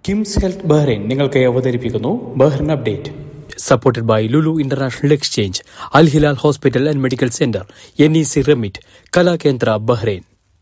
KIMS health Bahrain നിങ്ങൾക്കായി അവതരിപ്പിക്കുന്നു Bahrain update supported by Lulu international exchange Al Hilal hospital and medical centre N E C remit Kalakendra Bahrain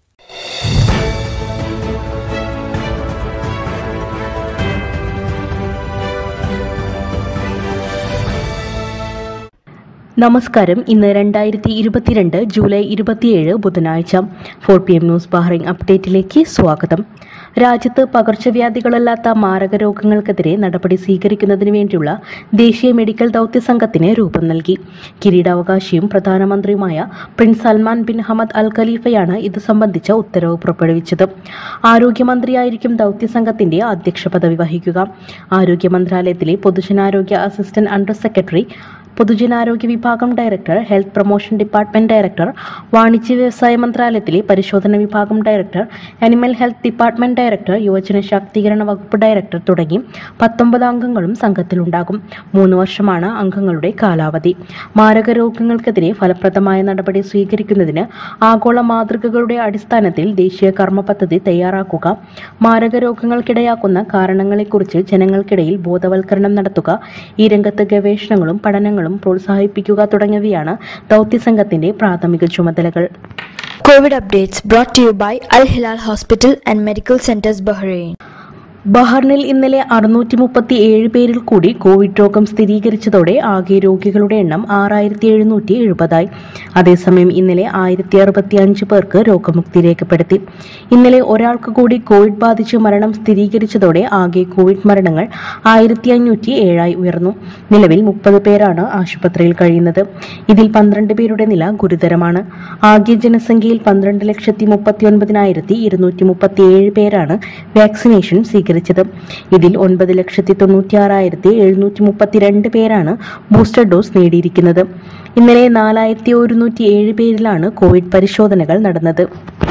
നമസ്കാരം ഇന്ന് രണ്ടായിരത്തി ഇരുപത്തിരണ്ട് July ഇരുപത്തിയേഴ് ബുധനാഴ്ച four P M news Bahrain അപ്ഡേറ്റിലേക്ക് സ്വാഗതം രാജ്യത്ത് പകർച്ചവ്യാധികളല്ലാത്ത മാരക രോഗങ്ങൾക്കെതിരെ നടപടി സ്വീകരിക്കുന്നതിന് വേണ്ടിയുള്ള ദേശീയ മെഡിക്കൽ ദൗത്യ സംഘത്തിന് രൂപം നൽകി കിരീടാവകാശിയും പ്രധാനമന്ത്രിയുമായ prince Salman bin Hamad Al ഖലീഫയാണ് ഇത് സംബന്ധിച്ച ഉത്തരവ് പുറപ്പെടുവിച്ചത് ആരോഗ്യമന്ത്രിയായിരിക്കും ദൗത്യ സംഘത്തിന്റെ അധ്യക്ഷ പദവി വഹിക്കുക ആരോഗ്യ മന്ത്രാലയത്തിലെ പൊതുജനാരോഗ്യ അസിസ്റ്റന്റ് അണ്ടർ സെക്രട്ടറി പൊതുജനാരോഗ്യ വിഭാഗം director health promotion department director വാണിജ്യ വ്യവസായ മന്ത്രാലയത്തിലെ പരിശോധന വിഭാഗം director animal health department director യുവജന ശാക്തീകരണ വകുപ്പ് ഡയറക്ടർ തുടങ്ങി പത്തൊമ്പത് അംഗങ്ങളും സംഘത്തിലുണ്ടാകും മൂന്ന് വർഷമാണ് അംഗങ്ങളുടെ കാലാവധി മാരക രോഗങ്ങൾക്കെതിരെ ഫലപ്രദമായ നടപടി സ്വീകരിക്കുന്നതിന് ആഗോള മാതൃകകളുടെ അടിസ്ഥാനത്തിൽ ദേശീയ കർമ്മ പദ്ധതി തയ്യാറാക്കുക മാരക രോഗങ്ങൾക്കിടയാക്കുന്ന കാരണങ്ങളെക്കുറിച്ച് ജനങ്ങൾക്കിടയിൽ ബോധവൽക്കരണം നടത്തുക ഈ രംഗത്ത് ഗവേഷണങ്ങളും പഠനങ്ങളും പ്രോത്സാഹിപ്പിക്കുക തുടങ്ങിയവയാണ് ദൗത്യസംഘത്തിന്റെ പ്രാഥമിക ചുമതലകൾ COVID updates brought to you by Al Hilal Hospital and Medical Centers Bahrain. ബഹറിനിൽ ഇന്നലെ അറുന്നൂറ്റി മുപ്പത്തി ഏഴ് പേരിൽ കൂടി കോവിഡ് രോഗം സ്ഥിരീകരിച്ചതോടെ ആകെ രോഗികളുടെ എണ്ണം ആറായിരത്തി എഴുന്നൂറ്റി എഴുപതായി അതേസമയം ഇന്നലെ ആയിരത്തി അറുപത്തി അഞ്ച് പേർക്ക് രോഗമുക്തി രേഖപ്പെടുത്തി ഇന്നലെ ഒരാൾക്ക് കൂടി കോവിഡ് ബാധിച്ച് മരണം സ്ഥിരീകരിച്ചതോടെ ആകെ കോവിഡ് മരണങ്ങൾ ആയിരത്തി അഞ്ഞൂറ്റി ഏഴായി ഉയർന്നു നിലവിൽ മുപ്പത് പേരാണ് ആശുപത്രിയിൽ കഴിയുന്നത് ഇതിൽ പന്ത്രണ്ട് പേരുടെ നില ഗുരുതരമാണ് ആകെ ജനസംഖ്യയിൽ പന്ത്രണ്ട് ലക്ഷത്തി മുപ്പത്തി ഒൻപതിനായിരത്തി ഇരുന്നൂറ്റി മുപ്പത്തി ഏഴ് പേരാണ് വാക്സിനേഷൻ സ്വീകരിച്ചത് ഇതിൽ ഒൻപത് ലക്ഷത്തി തൊണ്ണൂറ്റി ആറായിരത്തി എഴുന്നൂറ്റി മുപ്പത്തിരണ്ട് പേരാണ് ബൂസ്റ്റർ ഡോസ് നേടിയിരിക്കുന്നത് ഇന്നലെ നാലായിരത്തി ഒരുന്നൂറ്റി ഏഴ് പേരിലാണ് കോവിഡ് പരിശോധനകൾ നടന്നത്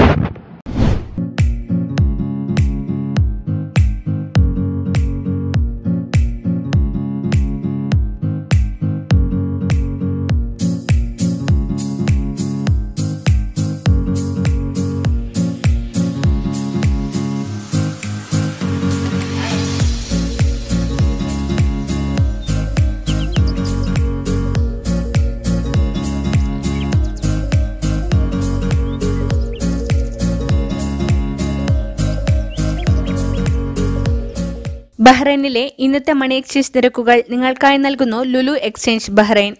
ബഹ്റൈനിലെ ഇന്നത്തെ മണി എക്സ്ചേഞ്ച് നിരക്കുകൾ നിങ്ങൾക്കായി നൽകുന്നു ലുലു എക്സ്ചേഞ്ച് ബഹ്റൈൻ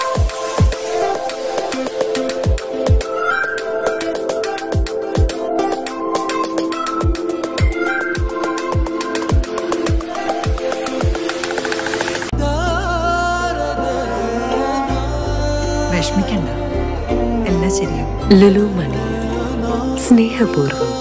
വിഷമിക്കണ്ട എല്ലാം ശരിയാവും ലുലു മണി സ്നേഹപൂർവ്വം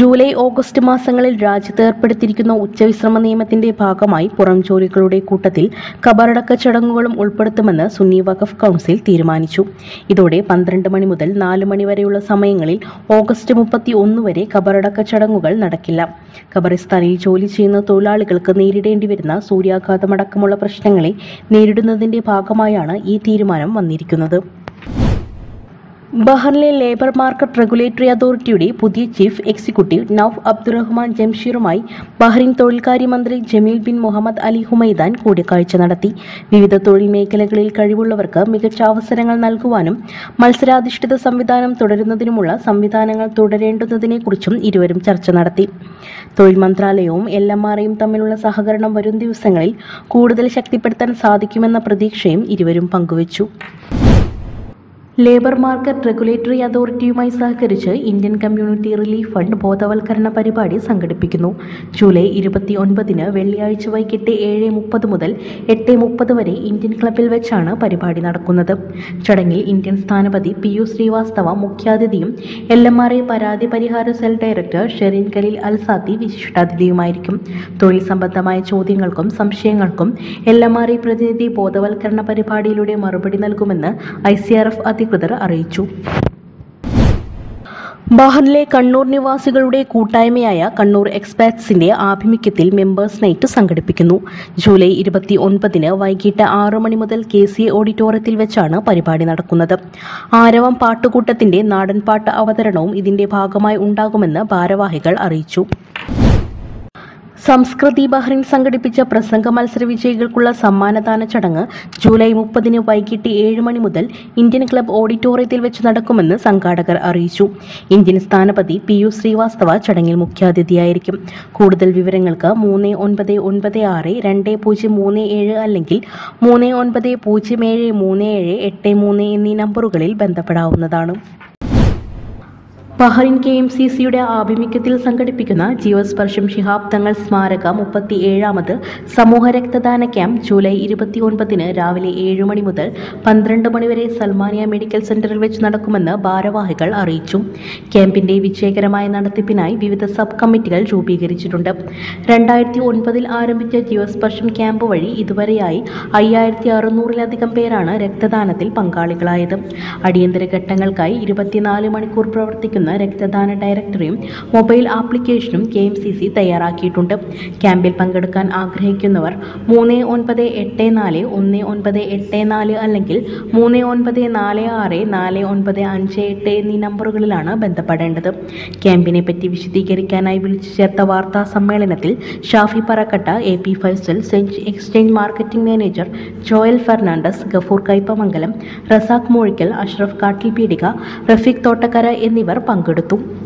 ജൂലൈ ഓഗസ്റ്റ് മാസങ്ങളിൽ രാജ്യത്ത് ഏർപ്പെടുത്തിയിരിക്കുന്ന ഉച്ചവിശ്രമ നിയമത്തിന്റെ ഭാഗമായി പുറം ജോലികളുടെ കൂട്ടത്തിൽ കബറടക്ക ചടങ്ങുകളും ഉൾപ്പെടുത്തുമെന്ന് സുന്നി വഖഫ് കൗൺസിൽ തീരുമാനിച്ചു ഇതോടെ പന്ത്രണ്ട് മണി മുതൽ നാല് മണി വരെയുള്ള സമയങ്ങളിൽ ഓഗസ്റ്റ് മുപ്പത്തി ഒന്ന് വരെ കബറടക്ക ചടങ്ങുകൾ നടക്കില്ല ഖബറിസ്ഥാനിൽ ജോലി ചെയ്യുന്ന തൊഴിലാളികൾക്ക് നേരിടേണ്ടി വരുന്ന സൂര്യാഘാതമടക്കമുള്ള പ്രശ്നങ്ങളെ നേരിടുന്നതിന്റെ ഭാഗമായാണ് ഈ തീരുമാനം വന്നിരിക്കുന്നത് ബഹറിലെ ലേബർ മാർക്കറ്റ് റെഗുലേറ്ററി അതോറിറ്റിയുടെ പുതിയ ചീഫ് എക്സിക്യൂട്ടീവ് നൌഫ് അബ്ദുറഹ്മാൻ ജംഷീറുമായി ബഹ്റിൻ തൊഴിൽകാര്യ മന്ത്രി Jameel bin Mohammed Ali Humaidan കൂടിക്കാഴ്ച നടത്തി വിവിധ തൊഴിൽ മേഖലകളിൽ കഴിവുള്ളവർക്ക് മികച്ച അവസരങ്ങൾ നൽകുവാനും മത്സരാധിഷ്ഠിത സംവിധാനം തുടരുന്നതിനുമുള്ള സംവിധാനങ്ങൾ തുടരേണ്ടുന്നതിനെക്കുറിച്ചും ഇരുവരും ചർച്ച നടത്തി തൊഴിൽ മന്ത്രാലയവും എൽ എം ആർഐയും തമ്മിലുള്ള സഹകരണം വരും ദിവസങ്ങളിൽ കൂടുതൽ ശക്തിപ്പെടുത്താൻ സാധിക്കുമെന്ന പ്രതീക്ഷയും ഇരുവരും പങ്കുവച്ചു ലേബർ മാർക്കറ്റ് റെഗുലേറ്ററി അതോറിറ്റിയുമായി സഹകരിച്ച് ഇന്ത്യൻ കമ്മ്യൂണിറ്റി റിലീഫ് ഫണ്ട് ബോധവൽക്കരണ പരിപാടി സംഘടിപ്പിക്കുന്നു ജൂലൈ ഇരുപത്തി ഒൻപതിന് വെള്ളിയാഴ്ച വൈകിട്ട് ഏഴ് മുപ്പത് മുതൽ എട്ട് മുപ്പത് വരെ ഇന്ത്യൻ ക്ലബിൽ വെച്ചാണ് പരിപാടി നടക്കുന്നത് ചടങ്ങിൽ ഇന്ത്യൻ സ്ഥാനപതി പി യു ശ്രീവാസ്തവ മുഖ്യാതിഥിയും എൽ എം ആർ ഐ പരാതി പരിഹാര cell director Sherin Khalil Alsaati വിശിഷ്ടാതിഥിയുമായിരിക്കും തൊഴിൽ സംബന്ധമായ ചോദ്യങ്ങൾക്കും സംശയങ്ങൾക്കും എൽ എം ആർ ഐ പ്രതിനിധി ബോധവൽക്കരണ പരിപാടിയിലൂടെ മറുപടി നൽകുമെന്ന് ഐ സി ആർ എഫ് അധികൃതർ അറിയിച്ചു ബഹറിലെ കണ്ണൂർ നിവാസികളുടെ കൂട്ടായ്മയായ കണ്ണൂർ എക്സ്പാറ്റ്സിന്റെ ആഭിമുഖ്യത്തിൽ മെമ്പേഴ്സ് നൈറ്റ് സംഘടിപ്പിക്കുന്നു ജൂലൈ ഇരുപത്തി ഒൻപതിന് വൈകിട്ട് ആറ് മണി മുതൽ കെ സി എ ഓഡിറ്റോറിയത്തിൽ വെച്ചാണ് പരിപാടി നടക്കുന്നത് ആരവം പാട്ടുകൂട്ടത്തിന്റെ നാടൻപാട്ട് അവതരണവും ഇതിന്റെ ഭാഗമായി ഉണ്ടാകുമെന്ന് ഭാരവാഹികൾ അറിയിച്ചു സംസ്കൃതി ബഹ്റിൻ സംഘടിപ്പിച്ച പ്രസംഗ മത്സര വിജയികൾക്കുള്ള സമ്മാനദാന ചടങ്ങ് ജൂലൈ മുപ്പതിന് വൈകിട്ട് ഏഴ് മണി മുതൽ ഇന്ത്യൻ ക്ലബ് ഓഡിറ്റോറിയത്തിൽ വെച്ച് നടക്കുമെന്ന് സംഘാടകർ അറിയിച്ചു ഇന്ത്യൻ സ്ഥാനപതി പി യു ശ്രീവാസ്തവ ചടങ്ങിൽ മുഖ്യാതിഥിയായിരിക്കും കൂടുതൽ വിവരങ്ങൾക്ക് മൂന്ന് ഒൻപത് ഒൻപത് ആറ് രണ്ട് പൂജ്യം മൂന്ന് ഏഴ് അല്ലെങ്കിൽ മൂന്ന് ഒൻപത് പൂജ്യം ഏഴ് മൂന്ന് ഏഴ് എട്ട് മൂന്ന് എന്നീ നമ്പറുകളിൽ ബന്ധപ്പെടാവുന്നതാണ് ബഹ്റിൻ കെ എം സി സിയുടെ ആഭിമുഖ്യത്തിൽ സംഘടിപ്പിക്കുന്ന ജീവസ്പർശം ശിഹാബ് തങ്ങൾ സ്മാരക മുപ്പത്തി ഏഴാമത് സമൂഹ രക്തദാന ക്യാമ്പ് ജൂലൈ ഇരുപത്തി ഒൻപതിന് രാവിലെ ഏഴ് മണി മുതൽ പന്ത്രണ്ട് മണി വരെ സൽമാനിയ മെഡിക്കൽ സെന്ററിൽ വെച്ച് നടക്കുമെന്ന് ഭാരവാഹികൾ അറിയിച്ചു ക്യാമ്പിന്റെ വിജയകരമായ നടത്തിപ്പിനായി വിവിധ സബ് കമ്മിറ്റികൾ രൂപീകരിച്ചിട്ടുണ്ട് രണ്ടായിരത്തി ഒൻപതിൽ ആരംഭിച്ച ജീവസ്പർശം ക്യാമ്പ് വഴി ഇതുവരെയായി അയ്യായിരത്തി അറുന്നൂറിലധികം പേരാണ് രക്തദാനത്തിൽ പങ്കാളികളായത് അടിയന്തര ഘട്ടങ്ങൾക്കായി ഇരുപത്തിനാല് മണിക്കൂർ പ്രവർത്തിക്കുന്ന രക്തദാന ഡയറക്ടറിയും മൊബൈൽ ആപ്ലിക്കേഷനും കെ എം സി സി തയ്യാറാക്കിയിട്ടുണ്ട് ക്യാമ്പിൽ പങ്കെടുക്കാൻ ആഗ്രഹിക്കുന്നവർ മൂന്ന് ഒൻപത് എട്ട് നാല് ഒന്ന് ഒൻപത് എട്ട് നാല് അല്ലെങ്കിൽ മൂന്ന് ഒൻപത് നാല് ആറ് നാല് ഒൻപത് അഞ്ച് എട്ട് എന്നീ നമ്പറുകളിലാണ് ബന്ധപ്പെടേണ്ടത് ക്യാമ്പിനെ പറ്റി വിശദീകരിക്കാനായി വിളിച്ചു ചേർത്ത വാർത്താ സമ്മേളനത്തിൽ ഷാഫി പറക്കട്ട എ പി ഫൈസൽ സെഞ്ച് exchange marketing manager Joel Fernandes Gafoor Kaipamangalam Razak Moozhikkal Ashraf Kattil Peedika Rafeeq Thottakkara എന്നിവർ പങ്കെടുത്തു